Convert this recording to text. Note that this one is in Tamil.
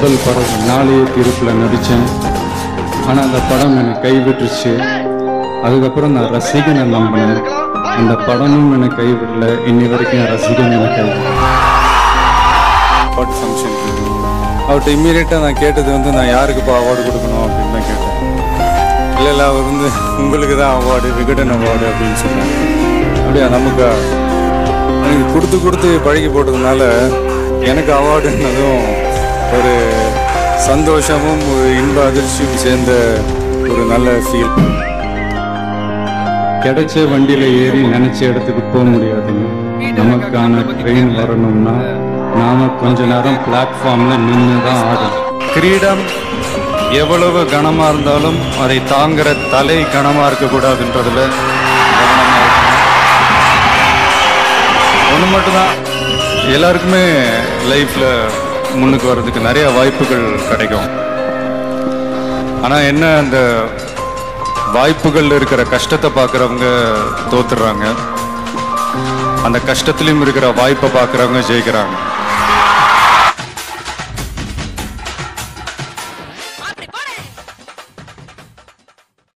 முதல் படம் நாளைய தீர்ப்பில் நடித்தேன் ஆனால் அந்த படம் என்னை கைவிட்டுருச்சு அதுக்கப்புறம் நான் ரசிகனை நம்பினேன் அந்த படமும் என்னை கைவிடல இன்னி வரைக்கும் என் ரசிகன் என்னை கைவிடல அவார்டு ஃபங்க்ஷன் அவர்கிட்ட இம்மீடியட்டாக நான் கேட்டது வந்து நான் யாருக்குப்பா அவார்டு கொடுக்கணும் அப்படின்னு தான் கேட்டேன் இல்லை இல்லை அவர் வந்து உங்களுக்கு தான் அவார்டு விகடன் அவார்டு அப்படின்னு சொன்னாங்க அப்படியா நமக்கு எனக்கு கொடுத்து கொடுத்து பழகி போட்டதுனால எனக்கு அவார்டுன்னதும் ஒரு சந்தோஷமும் ஒரு இன்ப அதிர்ச்சியும் சேர்ந்த ஒரு நல்ல ஃபீல் கிடைச்ச வண்டியில ஏறி நினைச்ச இடத்துக்கு போக முடியாதுங்க நமக்கான ட்ரெயின் வரணும்னா நாம கொஞ்ச நேரம் பிளாட்ஃபார்ம்ல நின்று தான் ஆகணும் கிரீடம் எவ்வளவு கனமா இருந்தாலும் அதை தாங்குற தலை கனமா இருக்கக்கூடாதுன்றதுல கவனமா இருக்கணும் ஒன்று மட்டும்தான் எல்லாருக்குமே லைஃப்ல முன்னுக்கு வர்றதுக்கு நிறைய வாய்ப்புகள் கிடைக்கும் ஆனா என்ன அந்த வாய்ப்புகள் இருக்கிற கஷ்டத்தை பார்க்குறவங்க தோத்துடுறாங்க அந்த கஷ்டத்துலயும் இருக்கிற வாய்ப்பை பார்க்குறவங்க ஜெயிக்கிறாங்க